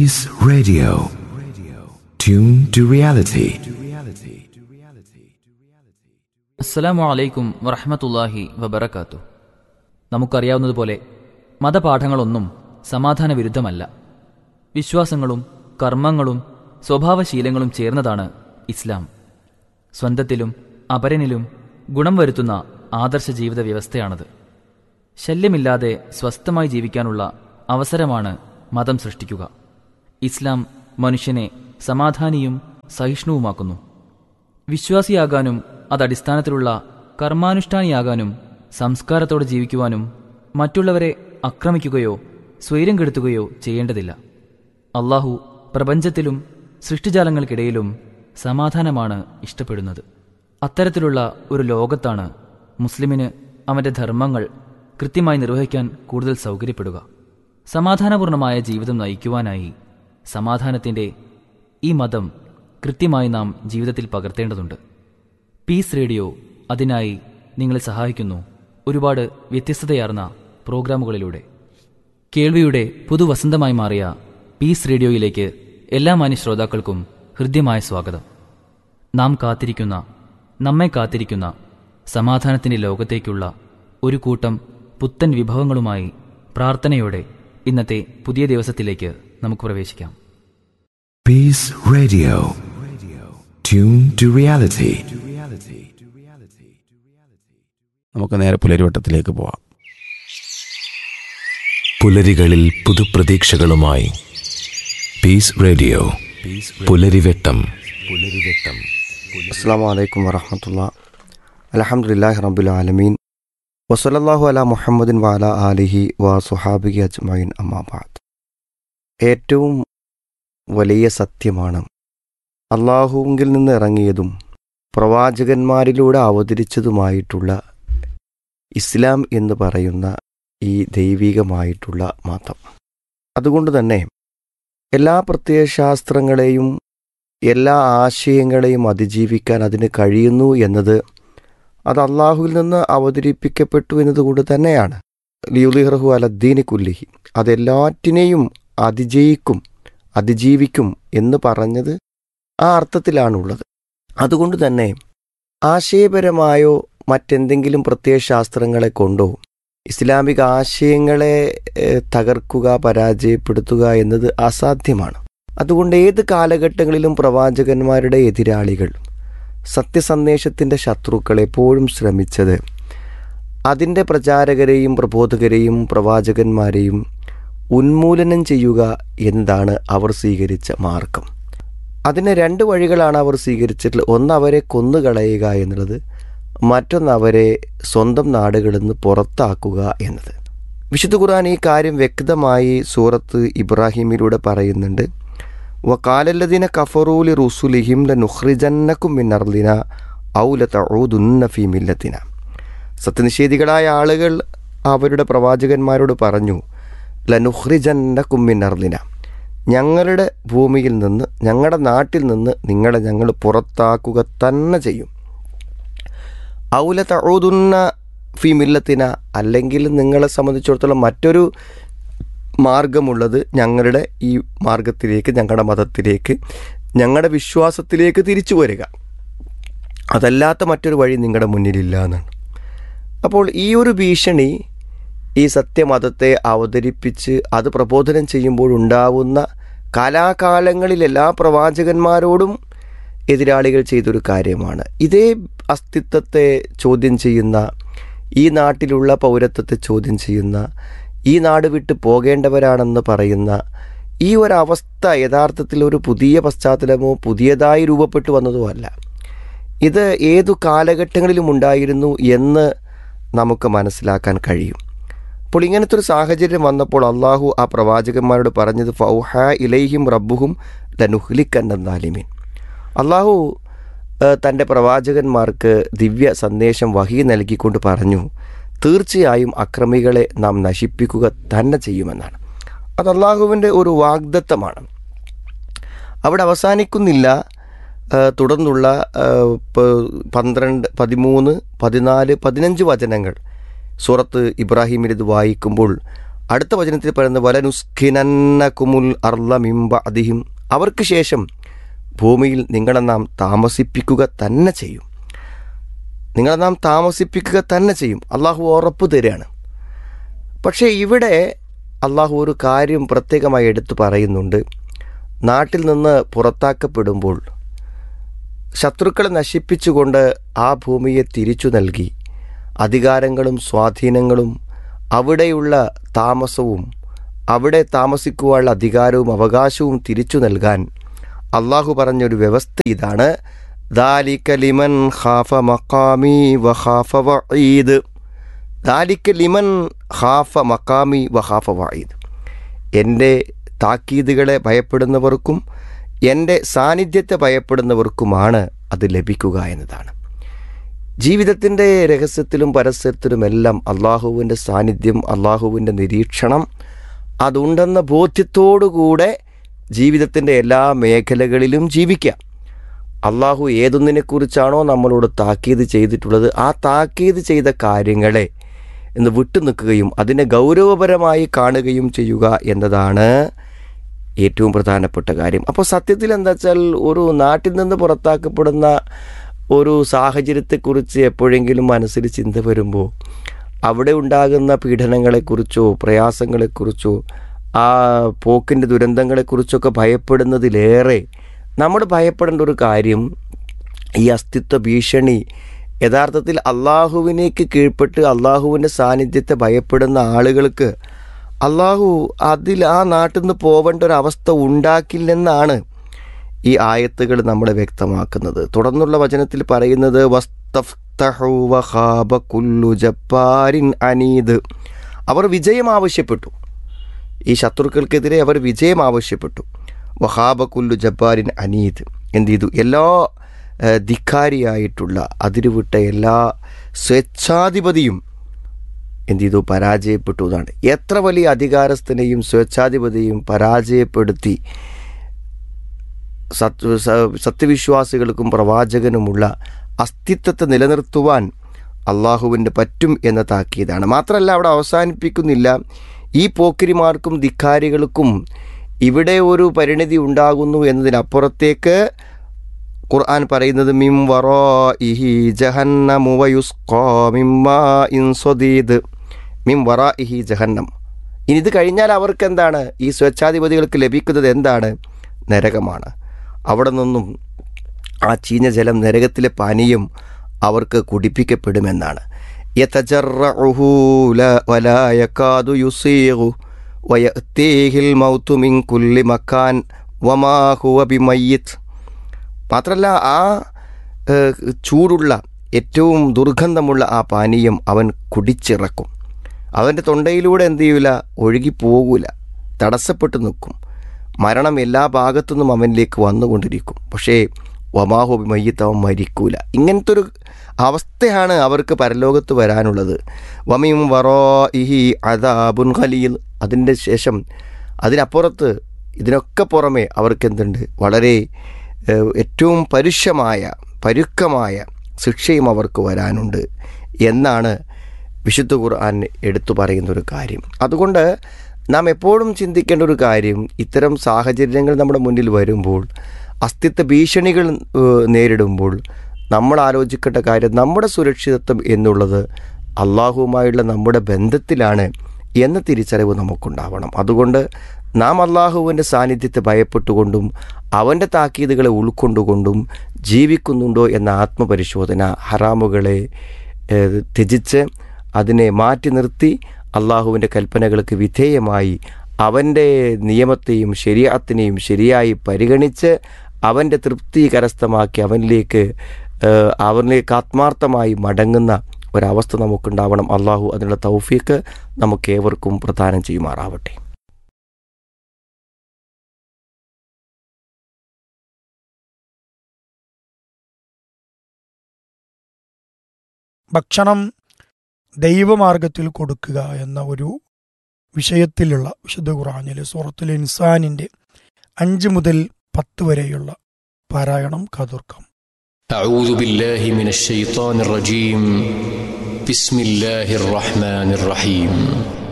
Peace Radio. Tune to reality. അസ്സലാമു അലൈക്കും വറഹമത്തല്ലാഹി വബറകാത്തു നമുക്കറിയാവുന്നതുപോലെ മതപാഠങ്ങളൊന്നും സമാധാന വിരുദ്ധമല്ല വിശ്വാസങ്ങളും കർമ്മങ്ങളും സ്വഭാവശീലങ്ങളും ചേർന്നതാണ് ഇസ്ലാം സ്വന്തത്തിലും അപരനിലും ഗുണം വരുത്തുന്ന ആദർശ ജീവിത വ്യവസ്ഥയാണത് ശല്യമില്ലാതെ സ്വസ്ഥമായി ജീവിക്കാനുള്ള അവസരമാണ് മതം സൃഷ്ടിക്കുക ഇസ്ലാം മനുഷ്യനെ സമാധാനിയും സഹിഷ്ണുവുമാക്കുന്നു വിശ്വാസിയാകാനും അതടിസ്ഥാനത്തിലുള്ള കർമാനുഷ്ഠാനിയാകാനും സംസ്കാരത്തോടെ ജീവിക്കുവാനും മറ്റുള്ളവരെ ആക്രമിക്കുകയോ സ്വൈരം കെടുത്തുകയോ ചെയ്യേണ്ടതില്ല അള്ളാഹു പ്രപഞ്ചത്തിലും സൃഷ്ടിജാലങ്ങൾക്കിടയിലും സമാധാനമാണ് ഇഷ്ടപ്പെടുന്നത് അത്തരത്തിലുള്ള ഒരു ലോകത്താണ് മുസ്ലിമിന് അവന്റെ ധർമ്മങ്ങൾ കൃത്യമായി നിർവഹിക്കാൻ കൂടുതൽ സൗകര്യപ്പെടുക സമാധാനപൂർണമായ ജീവിതം നയിക്കുവാനായി സമാധാനത്തിന്റെ ഈ മതം കൃത്യമായി നാം ജീവിതത്തിൽ പകർത്തേണ്ടതുണ്ട് പീസ് റേഡിയോ അതിനായി നിങ്ങളെ സഹായിക്കുന്നു ഒരുപാട് വ്യത്യസ്തതയാർന്ന പ്രോഗ്രാമുകളിലൂടെ കേൾവിയുടെ പുതുവസന്തമായി മാറിയ പീസ് റേഡിയോയിലേക്ക് എല്ലാ മാന്യ ശ്രോതാക്കൾക്കും ഹൃദ്യമായ സ്വാഗതം നാം കാത്തിരിക്കുന്ന നമ്മെ കാത്തിരിക്കുന്ന സമാധാനത്തിന്റെ ലോകത്തേക്കുള്ള ഒരു കൂട്ടം പുത്തൻ വിഭവങ്ങളുമായി പ്രാർത്ഥനയോടെ ഇന്നത്തെ പുതിയ ദിവസത്തിലേക്ക് നമുക്ക് പ്രവേശിക്കാം Peace Radio. Tune to reality. നമുക്ക് നേരെ പുലരിവട്ടത്തിലേക്ക് പോവാം പുലരികളിൽ പുതുപ്രതീക്ഷകളുമായി പീസ് റേഡിയോ പുലരിവെട്ടം പുലരിവെട്ടം അസ്സാം വലൈക്കും വറഹമത്തുള്ള അലഹമുല്ലാഹി റബുൽ ആലമീൻ വസലല്ലാഹു അല മുഹമ്മദിൻ വാല ആലിഹി വ സുഹാബിഹി അജ്മൈൻ അമ്മാബാദ് ഏറ്റവും വലിയ സത്യമാണ് അള്ളാഹുവിൽ നിന്ന് ഇറങ്ങിയതും പ്രവാചകന്മാരിലൂടെ അവതരിച്ചതുമായിട്ടുള്ള ഇസ്ലാം എന്ന് പറയുന്ന ഈ ദൈവികമായിട്ടുള്ള മതം അതുകൊണ്ട് തന്നെ എല്ലാ പ്രത്യയശാസ്ത്രങ്ങളെയും എല്ലാ ആശയങ്ങളെയും അതിജീവിക്കാൻ അതിന് കഴിയുന്നു എന്നത് അത് അള്ളാഹുവിൽ നിന്ന് അവതരിപ്പിക്കപ്പെട്ടു എന്നതുകൊണ്ട് തന്നെയാണ് ലിയുലിഹ്റഹു അലദ്ദീനി കുല്ലിഹി അതെല്ലാറ്റിനെയും അതിജയിക്കും അതിജീവിക്കും എന്ന് പറഞ്ഞത് ആ അർത്ഥത്തിലാണുള്ളത് അതുകൊണ്ട് തന്നെ ആശയപരമായോ മറ്റെന്തെങ്കിലും പ്രത്യയശാസ്ത്രങ്ങളെ കൊണ്ടോ ഇസ്ലാമിക ആശയങ്ങളെ ഏഹ്, തകർക്കുക പരാജയപ്പെടുത്തുക എന്നത് അസാധ്യമാണ് അതുകൊണ്ട് ഏത് കാലഘട്ടങ്ങളിലും പ്രവാചകന്മാരുടെ എതിരാളികൾ സത്യസന്ദേശത്തിൻ്റെ ശത്രുക്കൾ എപ്പോഴും ശ്രമിച്ചത് അതിൻ്റെ പ്രചാരകരെയും പ്രബോധകരെയും പ്രവാചകന്മാരെയും ഉന്മൂലനം ചെയ്യുക എന്നതാണ് അവർ സ്വീകരിച്ച മാർഗം അതിന് രണ്ട് വഴികളാണ് അവർ സ്വീകരിച്ചിട്ടുള്ളത് ഒന്ന് അവരെ കൊന്നുകളയുക എന്നുള്ളത് മറ്റൊന്ന് അവരെ സ്വന്തം നാടുകളിൽ നിന്ന് പുറത്താക്കുക എന്നത് വിശുദ്ധ ഖുർആൻ ഈ കാര്യം വ്യക്തമായി സൂറത്ത് ഇബ്രാഹിമിലൂടെ പറയുന്നുണ്ട് വക്കാലല്ലദിന കഫറൂലി റുസുലിഹിം ല നുഹ്രിജന്നക്കും മിന്നർദിന ഔല തഊദുന്ന ഫീ മില്ലത്തിന സത്യനിഷേധികളായ ആളുകൾ അവരുടെ പ്രവാചകന്മാരോട് പറഞ്ഞു ലനുഹ്രിജന്നക്കും മിന്നർദിന ഞങ്ങളുടെ ഭൂമിയിൽ നിന്ന് ഞങ്ങളുടെ നാട്ടിൽ നിന്ന് നിങ്ങളെ ഞങ്ങൾ പുറത്താക്കുക തന്നെ ചെയ്യും ഔല തഊദുന്ന ഫി മില്ലത്തിന അല്ലെങ്കിൽ നിങ്ങളെ സംബന്ധിച്ചിടത്തോളം മറ്റൊരു മാർഗമുള്ളത് ഞങ്ങളുടെ ഈ മാർഗത്തിലേക്ക് ഞങ്ങളുടെ മതത്തിലേക്ക് ഞങ്ങളുടെ വിശ്വാസത്തിലേക്ക് തിരിച്ചു വരിക അതല്ലാത്ത മറ്റൊരു വഴി നിങ്ങളുടെ മുന്നിലില്ല എന്നാണ് അപ്പോൾ ഈ ഒരു ഭീഷണി ഈ സത്യമതത്തെ അവതരിപ്പിച്ച് അത് പ്രബോധനം ചെയ്യുമ്പോഴുണ്ടാവുന്ന കാലാകാലങ്ങളിൽ എല്ലാ പ്രവാചകന്മാരോടും എതിരാളികൾ ചെയ്തൊരു കാര്യമാണ് ഇതേ അസ്തിത്വത്തെ ചോദ്യം ചെയ്യുന്ന ഈ നാട്ടിലുള്ള പൗരത്വത്തെ ചോദ്യം ചെയ്യുന്ന ഈ നാട് വിട്ട് പോകേണ്ടവരാണെന്ന് പറയുന്ന ഈ ഒരവസ്ഥ യഥാർത്ഥത്തിൽ ഒരു പുതിയ പശ്ചാത്തലമോ പുതിയതായി രൂപപ്പെട്ടു വന്നതോ അല്ല ഇത് ഏതു കാലഘട്ടങ്ങളിലും ഉണ്ടായിരുന്നു എന്ന് നമുക്ക് മനസ്സിലാക്കാൻ കഴിയും അപ്പോൾ ഇങ്ങനത്തെ ഒരു സാഹചര്യം വന്നപ്പോൾ അള്ളാഹു ആ പ്രവാചകന്മാരോട് പറഞ്ഞത് ഫൗഹ ഇലൈഹിം റബ്ബുഹും ലനുഹ്ലിക്കന്നാലിമീൻ അള്ളാഹു ഏഹ്, തൻ്റെ പ്രവാചകന്മാർക്ക് ദിവ്യ സന്ദേശം വഹി നൽകിക്കൊണ്ട് പറഞ്ഞു തീർച്ചയായും അക്രമികളെ നാം നശിപ്പിക്കുക തന്നെ ചെയ്യുമെന്നാണ് അത് അള്ളാഹുവിൻ്റെ ഒരു വാഗ്ദത്തമാണ് അവിടെ അവസാനിക്കുന്നില്ല ആ, തുടർന്നുള്ള ആ, പ- പന്ത്രണ്ട് പതിമൂന്ന് പതിനാല് പതിനഞ്ച് വചനങ്ങൾ സൂറത്ത് ഇബ്രാഹിമിൽ ഇത് വായിക്കുമ്പോൾ അടുത്ത വചനത്തിൽ പറയുന്നത് വലനുസ്ഖിനന്നകുമുൽ അർല മിംബഅദിഹിം അവർക്ക് ശേഷം ഭൂമിയിൽ നിങ്ങളെ നാം താമസിപ്പിക്കുക തന്നെ ചെയ്യും നിങ്ങളെ നാം താമസിപ്പിക്കുക തന്നെ ചെയ്യും അള്ളാഹു ഉറപ്പ് തരികയാണ് പക്ഷേ ഇവിടെ അള്ളാഹു ഒരു കാര്യം പ്രത്യേകമായി എടുത്തു പറയുന്നുണ്ട് നാട്ടിൽ നിന്ന് പുറത്താക്കപ്പെടുമ്പോൾ ശത്രുക്കളെ നശിപ്പിച്ചുകൊണ്ട് ആ ഭൂമിയെ തിരിച്ചു നൽകി അധികാരങ്ങളും സ്വാധീനങ്ങളും അവിടെയുള്ള താമസവും അവിടെ താമസിക്കുവാനുള്ള അധികാരവും അവകാശവും തിരിച്ചു നൽകാൻ അള്ളാഹു പറഞ്ഞൊരു വ്യവസ്ഥ ഇതാണ് ദാലിക ലിമൻ ഖാഫ മഖാമി വഖാഫ വഈദ് ദാലിക ലിമൻ ഖാഫ മഖാമി വഖാഫ വഈദ് എൻ്റെ താക്കീതുകളെ ഭയപ്പെടുന്നവർക്കും എൻ്റെ സാന്നിധ്യത്തെ ഭയപ്പെടുന്നവർക്കുമാണ് അത് ലഭിക്കുക എന്നതാണ് ജീവിതത്തിൻ്റെ രഹസ്യത്തിലും പരസ്യത്തിലുമെല്ലാം അള്ളാഹുവിൻ്റെ സാന്നിധ്യം അള്ളാഹുവിൻ്റെ നിരീക്ഷണം അതുണ്ടെന്ന ബോധ്യത്തോടുകൂടെ ജീവിതത്തിൻ്റെ എല്ലാ മേഖലകളിലും ജീവിക്കാം അള്ളാഹു ഏതൊന്നിനെക്കുറിച്ചാണോ നമ്മളോട് താക്കീത് ചെയ്തിട്ടുള്ളത് ആ താക്കീത് ചെയ്ത കാര്യങ്ങളെ എന്ന് വിട്ടുനിൽക്കുകയും അതിനെ ഗൗരവപരമായി കാണുകയും ചെയ്യുക എന്നതാണ് ഏറ്റവും പ്രധാനപ്പെട്ട കാര്യം അപ്പോൾ സത്യത്തിൽ എന്താ വെച്ചാൽ ഒരു നാട്ടിൽ നിന്ന് പുറത്താക്കപ്പെടുന്ന ഒരു സാഹചര്യത്തെക്കുറിച്ച് എപ്പോഴെങ്കിലും മനസ്സിൽ ചിന്ത വരുമ്പോൾ അവിടെ ഉണ്ടാകുന്ന പീഡനങ്ങളെക്കുറിച്ചോ പ്രയാസങ്ങളെക്കുറിച്ചോ ആ പോക്കിൻ്റെ ദുരന്തങ്ങളെക്കുറിച്ചൊക്കെ ഭയപ്പെടുന്നതിലേറെ നമ്മൾ ഭയപ്പെടേണ്ട ഒരു കാര്യം ഈ അസ്തിത്വ ഭീഷണി യഥാർത്ഥത്തിൽ അള്ളാഹുവിനേക്ക് കീഴ്പ്പെട്ട് അള്ളാഹുവിൻ്റെ സാന്നിധ്യത്തെ ഭയപ്പെടുന്ന ആളുകൾക്ക് അള്ളാഹു അതിൽ ആ നാട്ടിൽ നിന്ന് പോവേണ്ട ഒരു അവസ്ഥ ഉണ്ടാക്കില്ലെന്നാണ് ഈ ആയത്തുകൾ നമ്മളെ വ്യക്തമാക്കുന്നത് തുടർന്നുള്ള വചനത്തിൽ പറയുന്നത് വസ്തഫ്തഹു വഖാബ കുല്ലു ജബ്ബാരിൻ അനീദ് അവർ വിജയം ആവശ്യപ്പെട്ടു ഈ ശത്രുക്കൾക്കെതിരെ അവർ വിജയം ആവശ്യപ്പെട്ടു വഹാബ കുല്ലു ജബ്ബാരിൻ അനീദ് എന്ത് ചെയ്തു എല്ലാ ഏഹ്, ധിക്കാരിയായിട്ടുള്ള അതിരുവിട്ട എല്ലാ സ്വേച്ഛാധിപതിയും എന്ത് ചെയ്തു പരാജയപ്പെട്ടു എന്നാണ് എത്ര വലിയ അധികാരസ്ഥനെയും സ്വേച്ഛാധിപതിയും പരാജയപ്പെടുത്തി സത് സ- സത്യവിശ്വാസികൾക്കും പ്രവാചകനുമുള്ള അസ്തിത്വത്തെ നിലനിർത്തുവാൻ അള്ളാഹുവിൻ്റെ പറ്റും എന്ന താക്കീതാണ് മാത്രമല്ല അവിടെ അവസാനിപ്പിക്കുന്നില്ല ഈ പോക്കിരിമാർക്കും ധിക്കാരികൾക്കും ഇവിടെ ഒരു പരിണിതി ഉണ്ടാകുന്നു എന്നതിനപ്പുറത്തേക്ക് ഖുർആൻ പറയുന്നത് മിം വറോ ഇഹി ജഹന്നമു വയുസ്കോ മിമ്മാ ഇൻ സ്വദീദ് മിം വറ ഇഹി ജഹന്നം ഇനി ഇത് കഴിഞ്ഞാൽ അവർക്ക് എന്താണ് ഈ സ്വച്ഛാധിപതികൾക്ക് ലഭിക്കുന്നത് എന്താണ് നരകമാണ് അവിടെ നിന്നും ആ ചീഞ്ഞ ജലം നരകത്തിലെ പാനീയം അവർക്ക് കുടിപ്പിക്കപ്പെടുമെന്നാണ് യതജറഉഹു ല- വലാ യകാദു യുസീഗു വയഅ്തീഹിൽ മൗതു മിൻ കുല്ലി മക്കാൻ വമാ ഹുവ ബിമയ്യിത്ത് മാത്രമല്ല ആ ഏഹ്, ചൂടുള്ള ഏറ്റവും ദുർഗന്ധമുള്ള ആ പാനീയം അവൻ കുടിച്ചിറക്കും അവൻ്റെ തൊണ്ടയിലൂടെ എന്ത് ചെയ്യൂല ഒഴുകി പോകൂല തടസ്സപ്പെട്ട് നിൽക്കും മരണം എല്ലാ ഭാഗത്തുനിന്നും അവനിലേക്ക് വന്നുകൊണ്ടിരിക്കും പക്ഷേ വമാഹോബി മയ്യത്ത് അവൻ മരിക്കൂല ഇങ്ങനത്തെ ഒരു അവസ്ഥയാണ് അവർക്ക് പരലോകത്ത് വരാനുള്ളത് വമിയും വറോ ഇഹി അദാബുൻ ഖലീൽ അതിൻ്റെ ശേഷം അതിനപ്പുറത്ത് ഇതിനൊക്കെ പുറമെ അവർക്ക് എന്തുണ്ട് വളരെ ഏഹ്, ഏറ്റവും പരുഷമായ പരുക്കമായ ശിക്ഷയും അവർക്ക് വരാനുണ്ട് എന്നാണ് വിശുദ്ധ ഖുർആൻ എടുത്തു പറയുന്ന ഒരു കാര്യം അതുകൊണ്ട് നാം എപ്പോഴും ചിന്തിക്കേണ്ട ഒരു കാര്യം ഇത്തരം സാഹചര്യങ്ങൾ നമ്മുടെ മുന്നിൽ വരുമ്പോൾ അസ്തിത്വ ഭീഷണികൾ ഏഹ്, നേരിടുമ്പോൾ നമ്മൾ ആലോചിക്കേണ്ട കാര്യം നമ്മുടെ സുരക്ഷിതത്വം എന്നുള്ളത് അള്ളാഹുവുമായുള്ള നമ്മുടെ ബന്ധത്തിലാണ് എന്ന തിരിച്ചറിവ് നമുക്കുണ്ടാവണം അതുകൊണ്ട് നാം അള്ളാഹുവിൻ്റെ സാന്നിധ്യത്തെ ഭയപ്പെട്ടുകൊണ്ടും അവൻ്റെ താക്കീതുകളെ ഉൾക്കൊണ്ടുകൊണ്ടും ജീവിക്കുന്നുണ്ടോ എന്ന ആത്മപരിശോധന ഹറാമുകളെ ഏഹ്, ത്യജിച്ച് അതിനെ മാറ്റി നിർത്തി അള്ളാഹുവിൻ്റെ കൽപ്പനകൾക്ക് വിധേയമായി അവൻ്റെ നിയമത്തെയും ശരിയാത്തിനെയും ശരിയായി പരിഗണിച്ച് അവൻ്റെ തൃപ്തി കരസ്ഥമാക്കി അവനിലേക്ക് ഏഹ്, അവനിലേക്ക് ആത്മാർത്ഥമായി മടങ്ങുന്ന ഒരവസ്ഥ നമുക്കുണ്ടാവണം അള്ളാഹു അതിനുള്ള തൗഫീക്ക് നമുക്ക് ഏവർക്കും പ്രദാനം ചെയ്യുമാറാവട്ടെ ഭക്ഷണം ദൈവമാർഗത്തിൽ കൊടുക്കുക എന്ന ഒരു വിഷയത്തിലുള്ള വിശുദ്ധ ഖുറാനിലെ സൂറത്തുൽ ഇൻസാനിന്റെ അഞ്ച് മുതൽ പത്ത് വരെയുള്ള പാരായണം കാതോർക്കാം أعوذ بالله من الشيطان الرجيم بسم الله الرحمن الرحيم